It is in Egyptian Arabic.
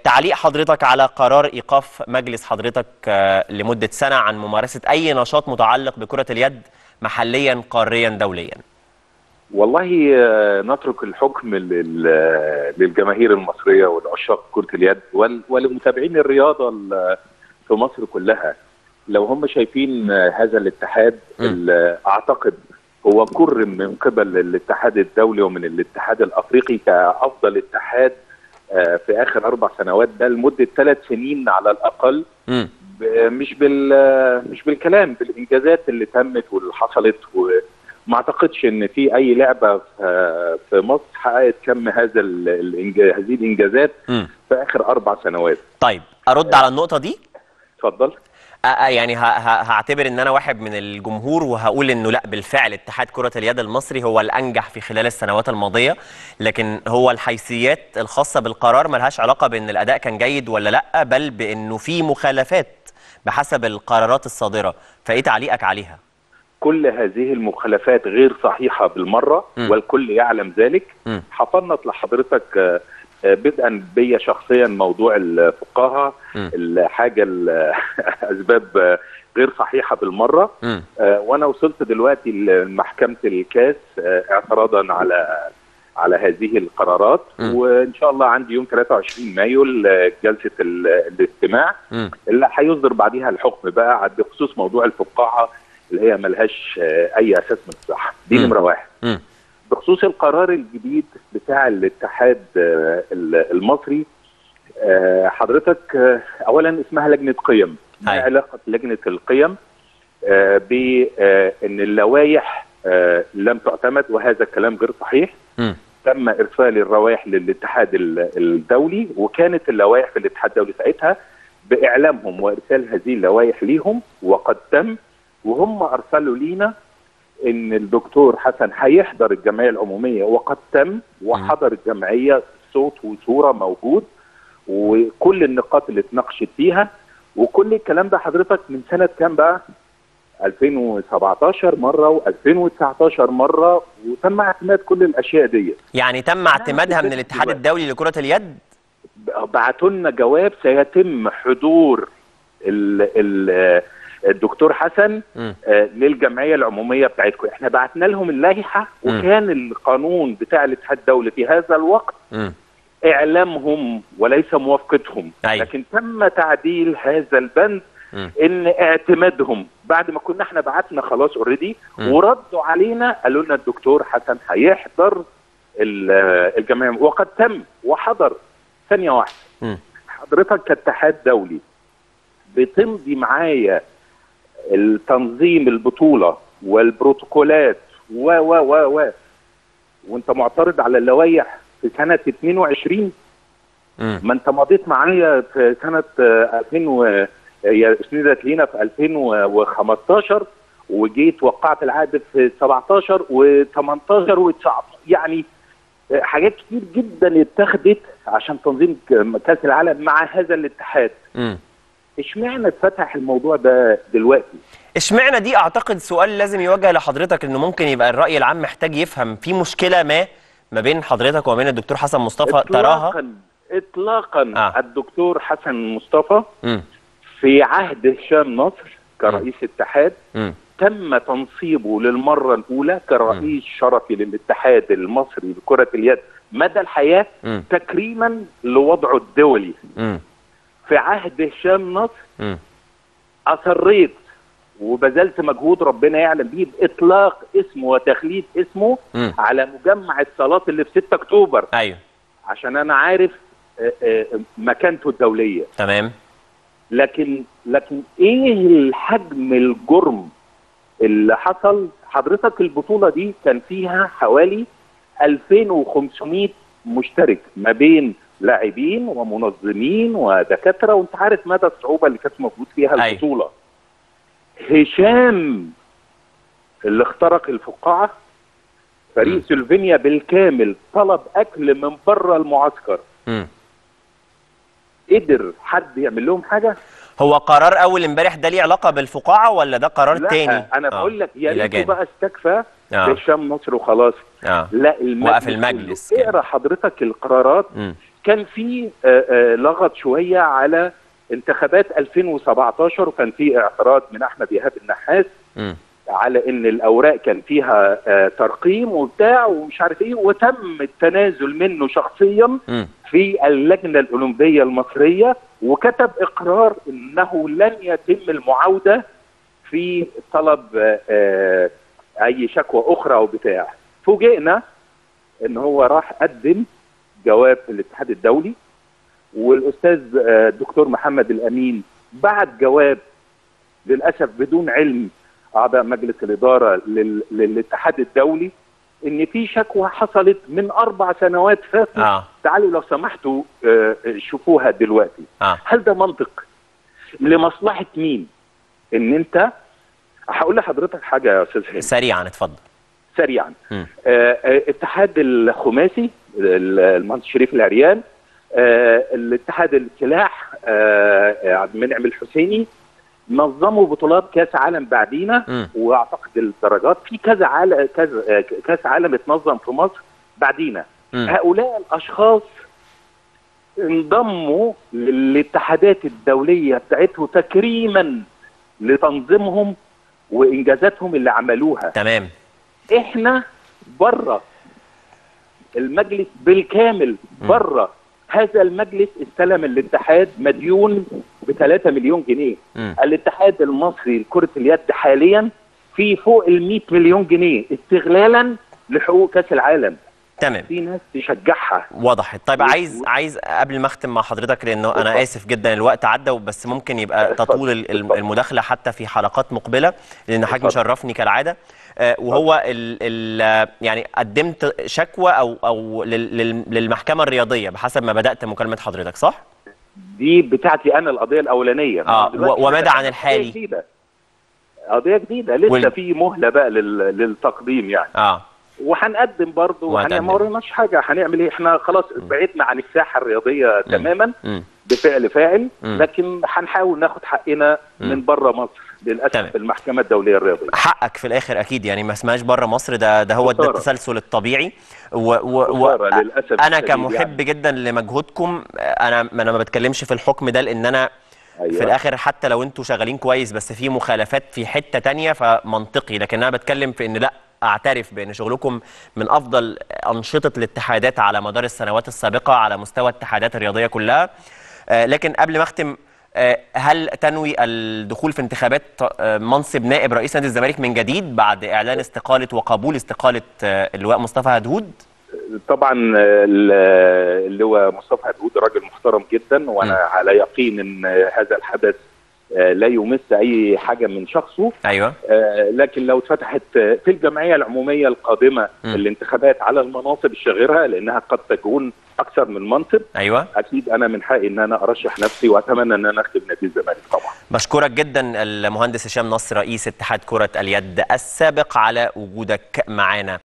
تعليق حضرتك على قرار ايقاف مجلس حضرتك آه، لمده سنه عن ممارسه اي نشاط متعلق بكره اليد محليا قاريا دوليا والله آه، نترك الحكم لل- للجماهير المصريه والعشاق كره اليد وال- ولمتابعين الرياضه ال- في مصر كلها لو هم شايفين آه، هذا الاتحاد م. ال- اعتقد هو كرم من قبل الاتحاد الدولي ومن الاتحاد الافريقي كافضل اتحاد آه، في اخر اربع سنوات ده لمده ثلاث سنين على الاقل امم ب- مش بال مش بالكلام بالانجازات اللي تمت واللي حصلت وما اعتقدش ان في اي لعبه في في مصر حققت كم هذا ال- الإنجا- هذه الانجازات امم في اخر اربع سنوات طيب ارد على النقطه دي اتفضل آه، آه، يعني ه- ه- هعتبر ان انا واحد من الجمهور وهقول انه لا بالفعل اتحاد كرة اليد المصري هو الانجح في خلال السنوات الماضية لكن هو الحيثيات الخاصة بالقرار ملهاش علاقة بان الاداء كان جيد ولا لا بل بانه في مخالفات بحسب القرارات الصادرة فايه تعليقك عليها كل هذه المخالفات غير صحيحه بالمره م. والكل يعلم ذلك م. حفظت لحضرتك آه، آه، بدءا بيا شخصيا موضوع الفقاهه م. الحاجه ال- اسباب آه، غير صحيحه بالمره امم آه، وانا وصلت دلوقتي لمحكمه الكاس آه، اعتراضا على على هذه القرارات م. وان شاء الله عندي يوم 23 مايو ل- جلسه ال- الاستماع امم اللي هيصدر بعديها الحكم بقى بخصوص موضوع الفقاعه اللي هي ملهاش آه، اي اساس من الصحه دي م. نمره واحد امم بخصوص القرار الجديد بتاع الاتحاد آه، ال- المصري آه، حضرتك آه، اولا اسمها لجنه قيم ما أي. علاقه لجنه القيم بان اللوائح آه، لم تعتمد وهذا الكلام غير صحيح امم تم ارسال الروائح للاتحاد ال- الدولي وكانت اللوائح في الاتحاد الدولي ساعتها باعلامهم وارسال هذه اللوائح ليهم وقد تم وهم ارسلوا لينا ان الدكتور حسن هيحضر الجمعيه العموميه وقد تم وحضر الجمعيه صوت وصوره موجود وكل النقاط اللي اتناقشت فيها وكل الكلام ده حضرتك من سنه كام بقى؟ 2017 مره و2019 مره وتم اعتماد كل الاشياء دي يعني تم اعتمادها من بس الاتحاد دلوقتي. الدولي لكرة اليد بعتوا لنا جواب سيتم حضور ال ال الدكتور حسن امم آه، للجمعيه العموميه بتاعتكم احنا بعتنا لهم اللائحه مم. وكان القانون بتاع الاتحاد الدولي في هذا الوقت امم اعلامهم وليس موافقتهم أيوة. لكن تم تعديل هذا البند مم. ان اعتمادهم بعد ما كنا احنا بعتنا خلاص اوريدي مم. وردوا علينا قالوا لنا الدكتور حسن هيحضر ال- الجمعيه وقد تم وحضر ثانيه واحده مم. حضرتك كاتحاد دولي بتمضي معايا التنظيم البطوله والبروتوكولات و و و و وانت معترض على اللوائح في سنه 22 امم ما انت مضيت معايا في سنه آه، 2000 و... هي اسندت لينا في 2015 وجيت وقعت العقد في 17 و18 و19 يعني آه، حاجات كتير جدا اتخذت عشان تنظيم ك- كاس العالم مع هذا الاتحاد امم اشمعنى اتفتح الموضوع ده دلوقتي اشمعنى دي اعتقد سؤال لازم يوجه لحضرتك انه ممكن يبقى الرأي العام محتاج يفهم في مشكلة ما ما بين حضرتك وما بين الدكتور حسن مصطفى تراها اطلاقا اطلاقا آه. الدكتور حسن مصطفى امم في عهد هشام نصر كرئيس اتحاد امم تم تنصيبه للمرة الأولى كرئيس شرفي للاتحاد المصري لكرة اليد مدى الحياة امم تكريما لوضعه الدولي امم في عهد هشام نصر امم أصريت وبذلت مجهود ربنا يعلم بيه بإطلاق اسمه وتخليد اسمه امم على مجمع الصالات اللي في 6 أكتوبر ايوه عشان أنا عارف آه، آه، مكانته الدولية تمام لكن لكن ايه الحجم الجرم اللي حصل حضرتك البطوله دي كان فيها حوالي 2500 مشترك ما بين لاعبين ومنظمين ودكاتره وانت عارف مدى الصعوبه اللي كانت موجود فيها أيوة. البطوله هشام اللي اخترق الفقاعه فريق مم. سلوفينيا بالكامل طلب اكل من بره المعسكر امم قدر حد يعمل لهم حاجه هو قرار اول امبارح ده ليه علاقة بالفقاعة ولا ده قرار لا تاني انا آه. بقول لك يا إلى ريته جانب. بقى استكفى اه هشام نصر وخلاص اه لا المجلس وقف المجلس كله. كمان. اقرا حضرتك القرارات امم كان في آه، آه، لغط شويه على انتخابات 2017 وكان في اعتراض من احمد ايهاب النحاس مم. على ان الاوراق كان فيها آه، ترقيم وبتاع ومش عارف ايه وتم التنازل منه شخصيا مم. في اللجنه الاولمبيه المصريه وكتب اقرار انه لن يتم المعاوده في طلب آه، آه، اي شكوى اخرى او بتاع فوجئنا ان هو راح قدم جواب في الاتحاد الدولي والاستاذ آه، الدكتور محمد الامين بعت جواب للاسف بدون علم اعضاء مجلس الاداره لل- للاتحاد الدولي ان في شكوى حصلت من اربع سنوات فاتوا اه تعالوا لو سمحتوا آه، آه، شوفوها دلوقتي اه هل ده منطق لمصلحه مين ان انت هقول لحضرتك حاجه يا استاذ هاني سريعا اتفضل سريعا مم. آه، آه، اتحاد الخماسي ال- المهندس شريف العريان آه، الاتحاد السلاح آه، آه، عبد المنعم الحسيني نظموا بطولات كاس عالم بعدينا مم. واعتقد الدرجات في كذا عالم كذا آه، كاس عالم اتنظم في مصر بعدينا مم. هؤلاء الاشخاص انضموا للاتحادات الدوليه بتاعته تكريما لتنظيمهم وانجازاتهم اللي عملوها تمام احنا بره المجلس بالكامل بره هذا المجلس استلم الاتحاد مديون ب 3 مليون جنيه مم. الاتحاد المصري لكرة اليد حاليا في فوق ال 100 مليون جنيه استغلالا لحقوق كاس العالم تمام في ناس تشجعها وضحت طيب و- عايز و- عايز قبل ما اختم مع حضرتك لانه انا اتفضل. اسف جدا الوقت عدى بس ممكن يبقى اتفضل. تطول ال- ال- اتفضل. المداخله حتى في حلقات مقبله لان حضرتك اتفضل. مشرفني كالعاده آه، وهو ال ال يعني قدمت شكوى او او لل- لل- للمحكمه الرياضيه بحسب ما بدات مكالمه حضرتك صح؟ دي بتاعتي انا القضيه الاولانيه آه، دلوقتي و- وماذا بدأنا عن الحالي؟ قضية جديدة. قضيه جديده لسه وال- في مهله بقى لل... للتقديم يعني اه وهنقدم برضه وهتقدم. وهن- ما وريناش حاجه هنعمل ايه احنا خلاص بعدنا عن الساحه الرياضيه تماما مم. بفعل فاعل مم. لكن هنحاول ناخد حقنا مم. من بره مصر للاسف تمام. في المحكمه الدوليه الرياضيه حقك في الاخر اكيد يعني ما اسمهاش بره مصر ده ده هو ده خسارة. التسلسل الطبيعي و و خسارة للأسف انا الشديد كمحب يعني. جدا لمجهودكم انا انا ما بتكلمش في الحكم ده لان انا أيوة. في الاخر حتى لو انتوا شغالين كويس بس في مخالفات في حته تانية فمنطقي لكن انا بتكلم في ان لا اعترف بان شغلكم من افضل انشطه الاتحادات على مدار السنوات السابقه على مستوى الاتحادات الرياضيه كلها آه، لكن قبل ما اختم آه، هل تنوي الدخول في انتخابات آه، منصب نائب رئيس نادي الزمالك من جديد بعد اعلان استقاله وقبول استقاله آه، اللواء مصطفى هدهود؟ طبعا ال- اللواء مصطفى هدهود راجل محترم جدا وانا م. على يقين ان هذا الحدث آه، لا يمس اي حاجه من شخصه ايوه آه، لكن لو اتفتحت آه، في الجمعيه العموميه القادمه م. الانتخابات على المناصب الشاغره لانها قد تكون اكثر من منصب ايوه اكيد انا من حقي ان انا ارشح نفسي واتمنى ان انا اخدم نادي الزمالك طبعا بشكرك جدا المهندس هشام نصر رئيس اتحاد كرة اليد السابق على وجودك معنا